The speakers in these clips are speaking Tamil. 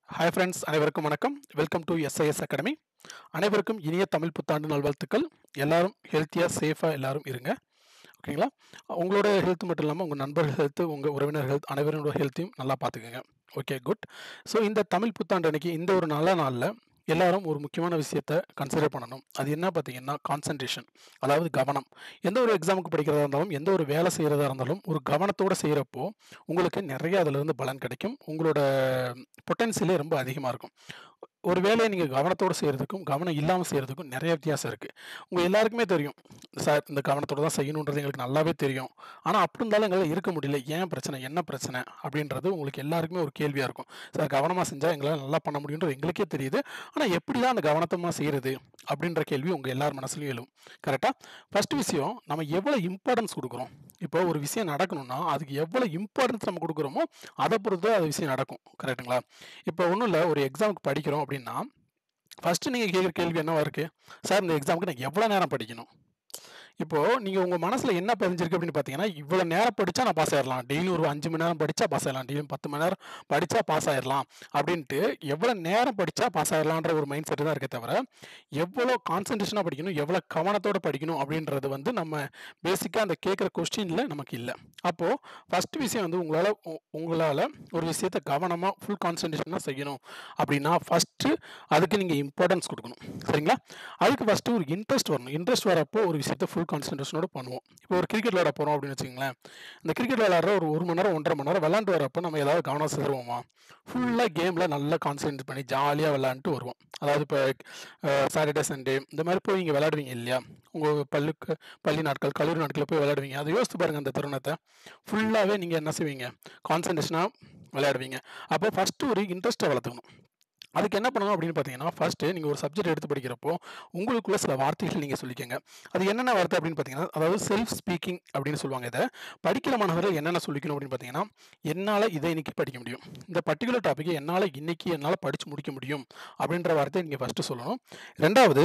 ஹாய் ஃப்ரெண்ட்ஸ் அனைவருக்கும் வணக்கம் வெல்கம் டு எஸ்ஐஎஸ் அகாடமி அனைவருக்கும் இனிய தமிழ் புத்தாண்டு நல்வாழ்த்துக்கள் எல்லாரும் ஹெல்த்தியாக சேஃபாக எல்லாரும் இருங்க ஓகேங்களா உங்களோட ஹெல்த் மட்டும் இல்லாமல் உங்கள் நண்பர்கள் ஹெல்த்து உங்கள் உறவினர் ஹெல்த் அனைவரோட ஹெல்த்தையும் நல்லா பார்த்துக்கோங்க ஓகே குட் ஸோ இந்த தமிழ் புத்தாண்டு அன்னைக்கு இந்த ஒரு நல்ல நாளில் எல்லாரும் ஒரு முக்கியமான விஷயத்த கன்சிடர் பண்ணணும் அது என்ன பார்த்தீங்கன்னா கான்சன்ட்ரேஷன் அதாவது கவனம் எந்த ஒரு எக்ஸாமுக்கு படிக்கிறதா இருந்தாலும் எந்த ஒரு வேலை செய்கிறதா இருந்தாலும் ஒரு கவனத்தோடு செய்கிறப்போ உங்களுக்கு நிறைய அதிலிருந்து பலன் கிடைக்கும் உங்களோட பொட்டன்சியலே ரொம்ப அதிகமாக இருக்கும் ஒரு வேலையை நீங்கள் கவனத்தோடு செய்கிறதுக்கும் கவனம் இல்லாமல் செய்கிறதுக்கும் நிறைய வித்தியாசம் இருக்குது உங்கள் எல்லாருக்குமே தெரியும் சார் இந்த கவனத்தோடு தான் செய்யணுன்றது எங்களுக்கு நல்லாவே தெரியும் ஆனால் அப்படி இருந்தாலும் எங்களால் இருக்க முடியல ஏன் பிரச்சனை என்ன பிரச்சனை அப்படின்றது உங்களுக்கு எல்லாருக்குமே ஒரு கேள்வியாக இருக்கும் சார் கவனமாக செஞ்சால் எங்களால் நல்லா பண்ண முடியுன்றது எங்களுக்கே தெரியுது ஆனால் எப்படி தான் அந்த கவனத்தமாக செய்கிறது அப்படின்ற கேள்வி உங்கள் எல்லார் மனசுலையும் எழும் கரெக்டாக ஃபர்ஸ்ட் விஷயம் நம்ம எவ்வளோ இம்பார்ட்டன்ஸ் கொடுக்குறோம் இப்போ ஒரு விஷயம் நடக்கணும்னா அதுக்கு எவ்வளோ இம்பார்ட்டன்ஸ் நம்ம கொடுக்குறோமோ அதை பொறுத்து அது விஷயம் நடக்கும் கரெக்ட்டுங்களா இப்போ ஒன்றும் இல்லை ஒரு எக்ஸாமுக்கு படிக்கிறோம் அப்படின்னா ஃபஸ்ட்டு நீங்கள் கேட்குற கேள்வி என்னவா இருக்குது சார் இந்த எக்ஸாமுக்கு நான் எவ்வளோ நேரம் படிக்கணும் இப்போது நீங்கள் உங்கள் மனசில் என்ன பதிஞ்சிருக்கு அப்படின்னு பார்த்தீங்கன்னா இவ்வளோ நேரம் படித்தா நான் பாஸ் ஆயிடலாம் டெய்லி ஒரு அஞ்சு மணி நேரம் படித்தா பாஸ் ஆயிடலாம் டெய்லி பத்து மணி நேரம் படித்தா பாஸ் ஆயிடலாம் அப்படின்ட்டு எவ்வளோ நேரம் படித்தா பாஸ் ஆயிடலான்ற ஒரு மைண்ட் செட்டு தான் இருக்கே தவிர எவ்வளோ கான்சன்ட்ரேஷனாக படிக்கணும் எவ்வளோ கவனத்தோடு படிக்கணும் அப்படின்றது வந்து நம்ம பேசிக்காக அந்த கேட்குற கொஸ்டினில் நமக்கு இல்லை அப்போது ஃபஸ்ட் விஷயம் வந்து உங்களால் உங்களால் ஒரு விஷயத்தை கவனமாக ஃபுல் கான்சன்ட்ரேஷனாக செய்யணும் அப்படின்னா ஃபஸ்ட்டு அதுக்கு நீங்கள் இம்பார்ட்டன்ஸ் கொடுக்கணும் சரிங்களா அதுக்கு ஃபஸ்ட்டு ஒரு இன்ட்ரெஸ்ட் வரணும் இன்ட்ரெஸ்ட் வரப்போ ஒரு விஷயத்தை ஃபுல் கான்சன்ட்ரேஷனோட பண்ணுவோம் இப்போ ஒரு கிரிக்கெட் விளையாட போகிறோம் அப்படின்னு வச்சுங்களேன் இந்த கிரிக்கெட் விளையாடுற ஒரு ஒரு மணி நேரம் ஒன்றரை மணி நேரம் விளாண்டு வரப்போ நம்ம ஏதாவது கவனம் செலுத்துவோமா ஃபுல்லாக கேமில் நல்லா கான்சன்ட்ரேட் பண்ணி ஜாலியாக விளாண்டுட்டு வருவோம் அதாவது இப்போ சாட்டர்டே சண்டே இந்த மாதிரி போய் இங்கே விளையாடுவீங்க இல்லையா உங்கள் பள்ளிக்கு பள்ளி நாட்கள் கல்லூரி நாட்களில் போய் விளையாடுவீங்க அதை யோசித்து பாருங்கள் அந்த தருணத்தை ஃபுல்லாகவே நீங்கள் என்ன செய்வீங்க கான்சன்ட்ரேஷனாக விளையாடுவீங்க அப்போ ஃபஸ்ட்டு ஒரு இன்ட்ரெஸ்ட்டை வளர்த்துக்கணும் அதுக்கு என்ன பண்ணணும் அப்படின்னு பார்த்தீங்கன்னா ஃபஸ்ட்டு நீங்கள் ஒரு சப்ஜெக்ட் எடுத்து படிக்கிறப்போ உங்களுக்குள்ள சில வார்த்தைகள் நீங்கள் சொல்லிக்கோங்க அது என்னென்ன வார்த்தை அப்படின்னு பார்த்தீங்கன்னா அதாவது செல்ஃப் ஸ்பீக்கிங் அப்படின்னு சொல்லுவாங்க இதை படிக்கிற மாணவர்கள் என்னென்ன சொல்லிக்கணும் அப்படின்னு பார்த்தீங்கன்னா என்னால் இதை இன்னைக்கு படிக்க முடியும் இந்த பர்டிகுலர் டாப்பிக்கை என்னால் இன்னைக்கு என்னால் படித்து முடிக்க முடியும் அப்படின்ற வார்த்தையை நீங்கள் ஃபஸ்ட்டு சொல்லணும் ரெண்டாவது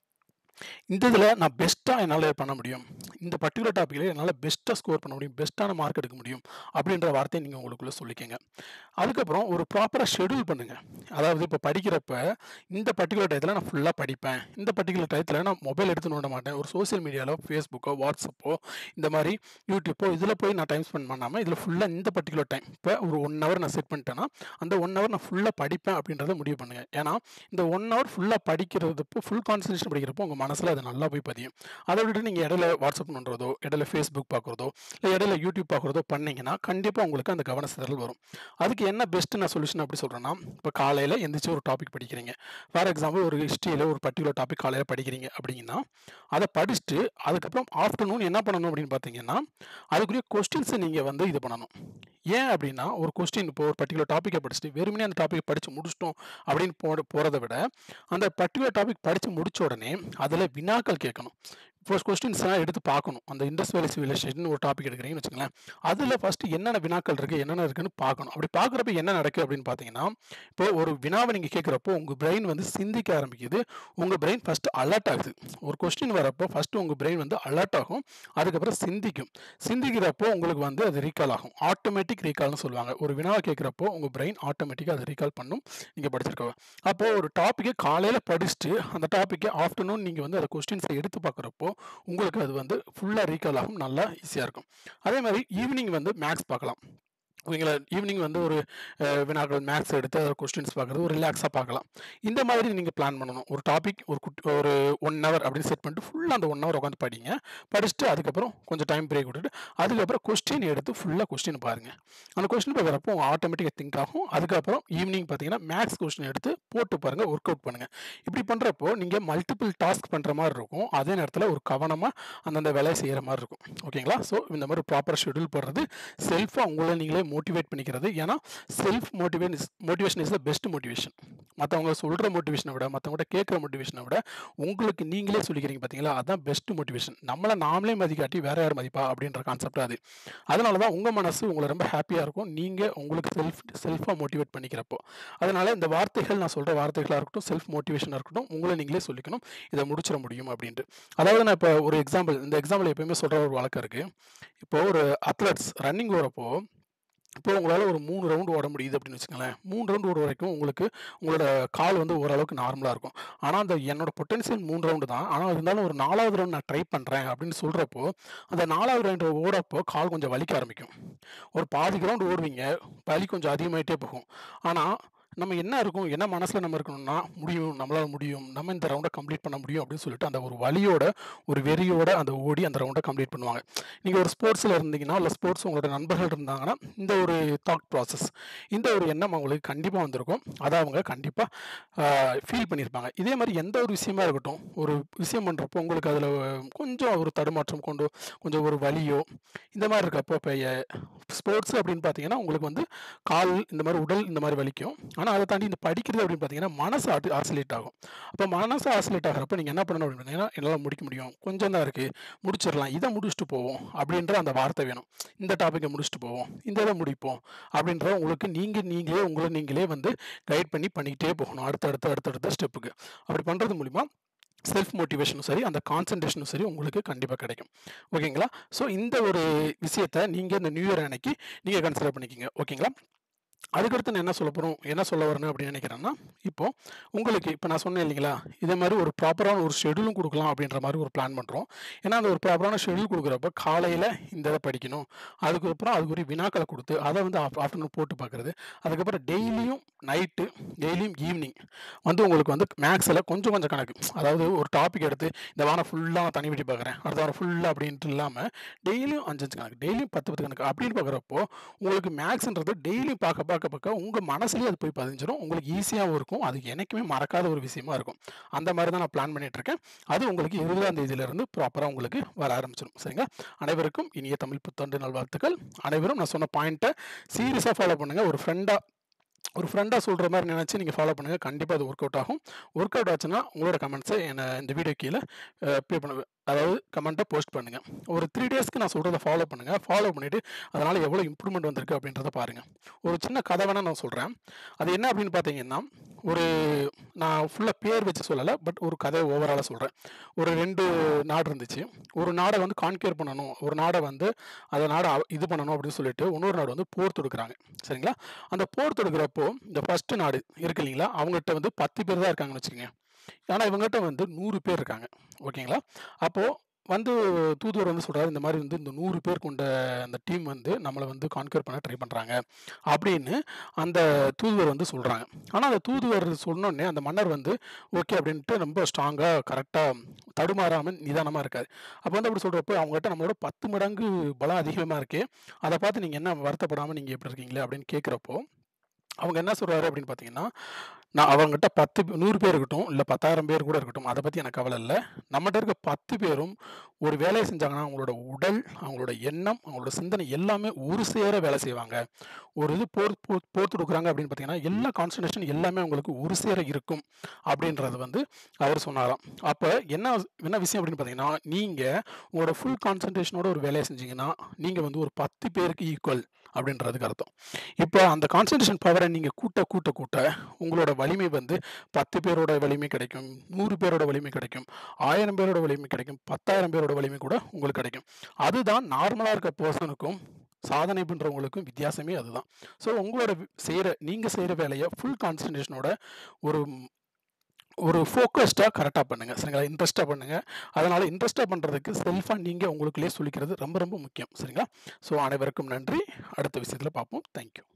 இந்த இதில் நான் பெஸ்ட்டாக என்னால் பண்ண முடியும் இந்த பர்டிகுலர் டாப்பிக்கில் என்னால் பெஸ்ட்டாக ஸ்கோர் பண்ண முடியும் பெஸ்ட்டான மார்க் எடுக்க முடியும் அப்படின்ற வார்த்தையை நீங்கள் உங்களுக்குள்ளே சொல்லிக்கங்க அதுக்கப்புறம் ஒரு ப்ராப்பராக ஷெடியூல் பண்ணுங்கள் அதாவது இப்போ படிக்கிறப்ப இந்த பர்டிகுலர் டயத்தில் நான் ஃபுல்லாக படிப்பேன் இந்த பர்டிகுலர் டயத்தில் நான் மொபைல் எடுத்து நோண்ட மாட்டேன் ஒரு சோசியல் மீடியாவில் ஃபேஸ்புக்கோ வாட்ஸ்அப்போ இந்த மாதிரி யூடியூப்போ இதில் போய் நான் டைம் ஸ்பெண்ட் பண்ணாமல் இதில் ஃபுல்லாக இந்த பர்டிகுலர் டைம் இப்போ ஒரு ஒன் ஹவர் நான் செட் பண்ணிட்டேன்னா அந்த ஒன் ஹவர் நான் ஃபுல்லாக படிப்பேன் அப்படின்றத முடிவு பண்ணுங்கள் ஏன்னா இந்த ஒன் ஹவர் ஃபுல்லாக படிக்கிறதுப்போ ஃபுல் கான்சன்ட்ரேஷன் படிக்கிறப்போ உங்கள் மனசில் அது நல்லா போய் பதியும் அதை விட்டு நீங்கள் இடையில வாட்ஸ்அப் பண்ணுறதோ இடையில ஃபேஸ்புக் பார்க்குறதோ இல்லை இடையில யூடியூப் பார்க்குறதோ பண்ணிங்கன்னா கண்டிப்பாக உங்களுக்கு அந்த கவன சிதறல் வரும் அதுக்கு என்ன பெஸ்ட்டு நான் சொல்யூஷன் அப்படி சொல்கிறேன்னா இப்போ காலையில் எந்திரிச்சு ஒரு டாபிக் படிக்கிறீங்க ஃபார் எக்ஸாம்பிள் ஒரு ஹிஸ்ட்ரியில் ஒரு பர்டிகுலர் டாபிக் காலையில் படிக்கிறீங்க அப்படிங்கன்னா அதை படிச்சுட்டு அதுக்கப்புறம் ஆஃப்டர்நூன் என்ன பண்ணணும் அப்படின்னு பார்த்தீங்கன்னா அதுக்குரிய கொஸ்டின்ஸை நீங்கள் வந்து இது பண்ணணும் ஏன் அப்படின்னா ஒரு கொஸ்டின் இப்போ ஒரு பர்டிகுலர் டாப்பிக்கை படிச்சுட்டு வெறுமனே அந்த டாப்பிக்கை படித்து முடிச்சிட்டோம் அப்படின்னு போ போகிறத விட அந்த பர்டிகுலர் டாபிக் படித்து முடிச்ச உடனே அதில் வினாக்கள் கேட்கணும் இப்போ கொஸ்டின்ஸ்லாம் எடுத்து பார்க்கணும் அந்த இண்டஸ் வேலை சிவிலைசேஷன் ஒரு டாபிக் எடுக்கிறீங்கன்னு வச்சுங்களேன் அதில் ஃபஸ்ட்டு என்னென்ன வினாக்கள் இருக்குது என்னென்ன இருக்குன்னு பார்க்கணும் அப்படி பார்க்குறப்ப என்ன நடக்குது அப்படின்னு பார்த்தீங்கன்னா இப்போ ஒரு வினாவை நீங்கள் கேட்குறப்போ உங்கள் பிரெயின் வந்து சிந்திக்க ஆரம்பிக்குது உங்கள் பிரெயின் ஃபஸ்ட்டு அலர்ட் ஆகுது ஒரு கொஸ்டின் வரப்போ ஃபஸ்ட்டு உங்கள் பிரெயின் வந்து அலர்ட் ஆகும் அதுக்கப்புறம் சிந்திக்கும் சிந்திக்கிறப்போ உங்களுக்கு வந்து அது ரீகால் ஆகும் ஆட்டோமேட்டிக் ரீகால்னு சொல்லுவாங்க ஒரு வினாவை கேட்குறப்போ உங்கள் பிரெயின் ஆட்டோமேட்டிக்காக அதை ரீகால் பண்ணும் நீங்கள் படிச்சிருக்கோம் அப்போது ஒரு டாப்பிக்கை காலையில் படிச்சுட்டு அந்த டாப்பிக்கை ஆஃப்டர்நூன் நீங்கள் வந்து அந்த கொஸ்டின்ஸை எடுத்து பார்க்குறப்போ உங்களுக்கு அது வந்து ஃபுல்லாக ரீகால் ஆகும் நல்லா ஈஸியாக இருக்கும் அதே மாதிரி ஈவினிங் வந்து மேக்ஸ் பார்க்கலாம் ஓகேங்களா ஈவினிங் வந்து ஒரு வினாக்கள் மேக்ஸ் எடுத்து அதை கொஸ்டின்ஸ் பார்க்குறது ஒரு ரிலாக்ஸாக பார்க்கலாம் இந்த மாதிரி நீங்கள் பிளான் பண்ணணும் ஒரு டாபிக் ஒரு குட் ஒரு ஒன் ஹவர் அப்படின்னு செட் பண்ணிட்டு ஃபுல்லாக அந்த ஒன் ஹவர் உட்காந்து படிங்க படிச்சுட்டு அதுக்கப்புறம் கொஞ்சம் டைம் பிரேக் விட்டுட்டு அதுக்கப்புறம் கொஸ்டின் எடுத்து ஃபுல்லாக கொஸ்டின் பாருங்கள் அந்த கொஸ்டின் பார்க்குறப்போ ஆட்டோமேட்டிக்காக திங்க் ஆகும் அதுக்கப்புறம் ஈவினிங் பார்த்தீங்கன்னா மேக்ஸ் கொஸ்டின் எடுத்து போட்டு பாருங்கள் ஒர்க் அவுட் பண்ணுங்கள் இப்படி பண்ணுறப்போ நீங்கள் மல்டிபிள் டாஸ்க் பண்ணுற மாதிரி இருக்கும் அதே நேரத்தில் ஒரு கவனமாக அந்தந்த வேலையை செய்கிற மாதிரி இருக்கும் ஓகேங்களா ஸோ இந்த மாதிரி ப்ராப்பர் ஷெடியூல் போடுறது செல்ஃபாக உங்களை நீங்களே மோட்டிவேட் பண்ணிக்கிறது ஏன்னா self motivate is motivation is the best motivation மற்றவங்க சொல்கிற மோட்டிவேஷனை விட மற்றவங்கள்ட்ட கேட்குற மோட்டிவேஷனை விட உங்களுக்கு நீங்களே சொல்லிக்கிறீங்க பார்த்தீங்களா அதுதான் பெஸ்ட் மோட்டிவேஷன் நம்மளை நாமளே மதிக்காட்டி வேற யார் மதிப்பா அப்படின்ற கான்செப்ட் அது அதனால தான் உங்கள் மனசு உங்களை ரொம்ப ஹாப்பியாக இருக்கும் நீங்கள் உங்களுக்கு செல்ஃப் செல்ஃபாக மோட்டிவேட் பண்ணிக்கிறப்போ அதனால் இந்த வார்த்தைகள் நான் சொல்கிற வார்த்தைகளாக இருக்கட்டும் செல்ஃப் மோட்டிவேஷனாக இருக்கட்டும் உங்களை நீங்களே சொல்லிக்கணும் இதை முடிச்சிட முடியும் அப்படின்ட்டு அதாவது நான் இப்போ ஒரு எக்ஸாம்பிள் இந்த எக்ஸாம்பிள் எப்பயுமே சொல்கிற ஒரு வழக்கம் இருக்குது இப்போ ஒரு அத்லட்ஸ் ரன்னிங் ஓரப்போ இப்போ உங்களால ஒரு 3 ரவுண்ட் ஓட முடியுது அப்படின்னு வச்சுக்கோங்களேன். 3 ரவுண்ட் ஓடுற வரைக்கும் உங்களுக்கு உங்களோட கால் வந்து ஓரளவுக்கு நார்மலா இருக்கும். ஆனா, அந்த என்னோட பொட்டன்ஷியல் 3 ரவுண்டு தான். ஆனா, இருந்தாலும் ஒரு 4வது ரவுண்ட் நான் ட்ரை பண்றேன் அப்படின்னு சொல்றப்போ, அந்த 4வது ரவுண்டு ஓடப்போ கால் கொஞ்சம் வலிக்க ஆரம்பிக்கும். ஒரு பாதி கிரவுண்ட் ஓடுவீங்க. வலி கொஞ்சம் அதிகமாயிட்டே போகும். ஆனா, நம்ம என்ன இருக்கும், என்ன மனசுல நம்ம இருக்கணும்னா, முடியும், நம்மளால முடியும், நம்ம இந்த ரவுண்ட கம்ப்ளீட் பண்ண முடியும் அப்படின்னு சொல்லிட்டு அந்த ஒரு வலியோட, ஒரு வெறியோட அந்த ஓடி அந்த ரவுண்ட கம்ப்ளீட் பண்ணுவாங்க. நீங்க ஒரு ஸ்போர்ட்ஸ்ல இருந்தீங்கன்னா, இல்ல ஸ்போர்ட்ஸ் உங்களோட நண்பர்கள் இருந்தாங்கன்னா, இந்த ஒரு தாட் ப்ராசஸ், இந்த ஒரு எண்ணம் அவங்களுக்கு கண்டிப்பா வந்திருக்கும். அத அவங்க கண்டிப்பா அ ஃபீல் பண்ணியிருப்பாங்க. இதே மாரி எந்த ஒரு விஷயமா இருக்கட்டும், ஒரு விஷயம் பண்றப்போ உங்களுக்கு அதுல கொஞ்சம் ஒரு தடுமாற்றம் கொண்டு கொஞ்சம் ஒரு வலியோ, இந்த மாரி இருக்கப்போ இப்ப எ ஸ்போர்ட்ஸ் அப்படின்னு பார்த்தீங்கன்னா, உங்களுக்கு வந்து கால் இந்த மாரி உடல் இந்த மாரி வலிக்கும். ஆனா, அத தாண்டி இந்த படிக்கிறது அப்படின்னு பார்த்தீங்கன்னா, மனசு ஆட்டு ஆசிலேட் ஆகும். அப்ப மனசு ஆசிலேட் ஆகுறப்ப நீங்க என்ன பண்ணணும் அப்படின்னு பார்த்தீங்கன்னா, என்னால முடிக்க முடியும். கொஞ்சம் தான் இருக்கு. முடிச்சிடலாம். இத முடிச்சுட்டு போவோம். அப்படின்ற அந்த வார்த்தை வேணும். இந்த டாபிக்க முடிச்சுட்டு போவோம். இந்த இத முடிப்போம். அப்படின்ற உங்களுக்கு நீங்க நீங்களே உங்கள நீங்களே வந்து கைட் பண்ணி பண்ணிக்கிட்டே போகணும். அடுத்து அடுத்து அடுத்தடுத்த ஸ்டெப்புக்கு. அப்படி பண்றது மூலியமா செல்ஃப் மோட்டிவேஷனும் சரி, அந்த கான்சன்ட்ரேஷனும் சரி உங்களுக்கு கண்டிப்பா கிடைக்கும். ஓகேங்களா? ஸோ இந்த ஒரு விஷயத்த நீங்க இந்த நியூ இயர் அன்னைக்கு நீங்க கன்சிடர் பண்ணிக்கங்க. ஓகேங்களா? அதுக்கடுத்து நான் என்ன சொல்லப் போறோம் என்ன சொல்ல வரேன் அப்படின்னு நினைக்கிறேன்னா, இப்போ உங்களுக்கு இப்ப நான் சொன்னேன் இல்லைங்களா? இதே மாரி ஒரு ப்ராப்பரான ஒரு ஷெட்யூலும் குடுக்கலாம் அப்படின்ற மாரி ஒரு பிளான் பண்றோம். ஏன்னா, அந்த ஒரு ப்ராப்பரான ஷெட்யூல் குடுக்குறப்ப காலையில இந்த இத படிக்கணும். அதுக்கப்புறம் அதுக்குரிய வினாக்கள குடுத்து, அத வந்து ஆஃப் ஆஃப்டர்நூன் போட்டு பார்க்கறது. அதுக்கப்புறம் டெய்லியும் நைட்டு, டெய்லியும் ஈவினிங் வந்து உங்களுக்கு வந்து மேக்ஸ்ல கொஞ்சம் கொஞ்சம் கணக்கு. அதாவது ஒரு டாபிக் எடுத்து இந்த வாரம் ஃபுல்லா நான் தனி வட்டி பார்க்குறேன். அடுத்த வாரம் ஃபுல்லா அப்படின்ட்டு இல்லாம, டெய்லியும் 5, 5 கணக்கு. டெய்லியும் 10, 10 கணக்கு. அப்படின்னு பார்க்குறப்போ, உங்களுக்கு மேக்ஸ்ன்றது டெய்லியும் பார்க்க பார்க்க பார்க்க உங்க மனசுலயே அது போய் பதிஞ்சிரும். உங்களுக்கு ஈஸியாவும் இருக்கும். அது என்னைக்குமே மறக்காத ஒரு விஷயமா இருக்கும். அந்த மாரி தான் நான் பிளான் பண்ணிட்டு இருக்கேன். அது உங்களுக்கு 20ஆம் தேதியிலிருந்து ப்ராப்பரா உங்களுக்கு வர ஆரம்பிச்சிரும். சரிங்களா? அனைவருக்கும் இனிய தமிழ் புத்தாண்டு நல்வாழ்த்துக்கள். அனைவரும் நான் சொன்ன பாயிண்ட்ட சீரியஸா ஃபாலோ பண்ணுங்க. ஒரு ஃப்ரெண்டா ஒரு ஃப்ரெண்டா சொல்ற மாரி நினைச்சு நீங்க ஃபாலோ பண்ணுங்க. கண்டிப்பா அது ஒர்க் அவுட் ஆகும். ஒர்க் அவுட் ஆச்சுன்னா, உங்களோட கமெண்ட்ஸ என்ன இந்த வீடியோ கீழ அ பே பண்ணுங்க. அதாவது கமெண்ட்ட போஸ்ட் பண்ணுங்க. ஒரு 3 டேஸ்க்கு நான் சொல்றத ஃபாலோ பண்ணுங்க. ஃபாலோ பண்ணிட்டு, அதனால எவ்வளோ இம்ப்ரூவ்மெண்ட் வந்திருக்கு அப்படின்றத பாருங்க. ஒரு சின்ன கதை வேணா நான் சொல்றேன். அது என்ன அப்படின்னு பார்த்தீங்கன்னா, ஒரு நான் ஃபுல்லா பேர் வச்சு சொல்லல. பட் ஒரு கதை ஓவராலா சொல்றேன். ஒரு 2 நாடு இருந்துச்சு. ஒரு நாட வந்து கான்க்யூர் பண்ணணும். ஒரு நாட வந்து அந்த நாட அ இது பண்ணணும் அப்படின்னு சொல்லிட்டு, இன்னொரு நாடு வந்து போர் தொடுக்குறாங்க. சரிங்களா? அந்த போர் தொடுக்குறப்போ, இந்த ஃபர்ஸ்ட் நாடு இருக்கு இல்லைங்களா? அவங்ககிட்ட வந்து 10 பேர் தான் இருக்காங்கன்னு வச்சுக்கங்க. ஆனா, இவங்ககிட்ட வந்து 100 பேர் இருக்காங்க. ஓகேங்களா? அப்போ வந்து தூதுவர் வந்து சொல்றாரு, இந்த மாரி வந்து இந்த 100 பேர் கொண்ட அந்த டீம் வந்து நம்மள வந்து கான்க்யூர் பண்ண ட்ரை பண்றாங்க. அப்படின்னு அந்த தூதுவர் வந்து சொல்றாங்க. ஆனா, அந்த தூதுவர் சொன்னோனே அந்த மன்னர் வந்து ஓகே அப்படின்ட்டு ரொம்ப ஸ்ட்ராங்கா கரெக்ட்டா தடுமாறாம நிதானமா இருக்காரு. அப்ப வந்து அப்படி சொல்றப்போ, அவங்ககிட்ட நம்மளோட 10 மடங்கு பலம் அதிகமா இருக்கே. அத பார்த்து நீங்க என்ன வருத்தப்படாம நீங்க இப்படி இருக்கீங்களே அப்படின்னு கேட்கிறப்போ, அவங்க என்ன சொல்றாரு அப்படின்னு பார்த்தீங்கன்னா, நான் அவங்ககிட்ட 10 100 பேர் இருக்கட்டும், இல்ல 10,000 பேர் கூட இருக்கட்டும். அத பத்தி எனக்கு கவல இல்ல. நம்மட்ட இருக்க 10 பேரும் ஒரு வேலைய செஞ்சாங்கன்னா, அவங்களோட உடல், அவங்களோட எண்ணம், அவங்களோட சிந்தனை எல்லாமே ஒரு சேர வேலை செய்வாங்க. ஒரு இது போர் போர் போர் தொடுக்குறாங்க அப்படின்னு பார்த்தீங்கன்னா, எல்லா கான்சன்ட்ரேஷன் எல்லாமே உங்களுக்கு ஒரு சேர இருக்கும். அப்படின்றது வந்து அவர் சொன்னாராம். அப்ப என்ன என்ன விஷயம் அப்படின்னு பார்த்தீங்கன்னா, நீங்க உங்களோட ஃபுல் கான்சன்ட்ரேஷனோட ஒரு வேலைய செஞ்சீங்கன்னா, நீங்க வந்து ஒரு 10 பேருக்கு ஈக்குவல் அப்படின்றதுக்கு அர்த்தம். இப்ப அந்த கான்சன்ட்ரேஷன் பவர நீங்க கூட்ட கூட்ட கூட்ட, உங்களோட வலிமை வந்து 10 பேரோட வலிமை கிடைக்கும். 100 பேரோட வலிமை கிடைக்கும். 1000 பேரோட வலிமை கிடைக்கும். 10,000 பேரோட வலிமை கூட உங்களுக்கு கிடைக்கும். அதுதான் நார்மலா இருக்க பெர்சனுக்கும், சாதனை பண்றவங்களுக்கும் வித்தியாசமே அதுதான். ஸோ உங்களோட செய்ற நீங்க செய்ற வேலைய ஃபுல் கான்சன்ட்ரேஷனோட ஒரு ஒரு ஃபோக்கஸ்டா கரெக்ட்டா பண்ணுங்க. சரிங்களா? இன்ட்ரெஸ்ட்டா பண்ணுங்க. அதனால இன்ட்ரெஸ்ட்டா பண்றதுக்கு செல்ஃபா நீங்க உங்களுக்குள்ளயே சொல்லிக்கிறது ரொம்ப ரொம்ப முக்கியம். சரிங்களா? ஸோ அனைவருக்கும் நன்றி. அடுத்த விஷயத்துல பார்ப்போம். Thank you.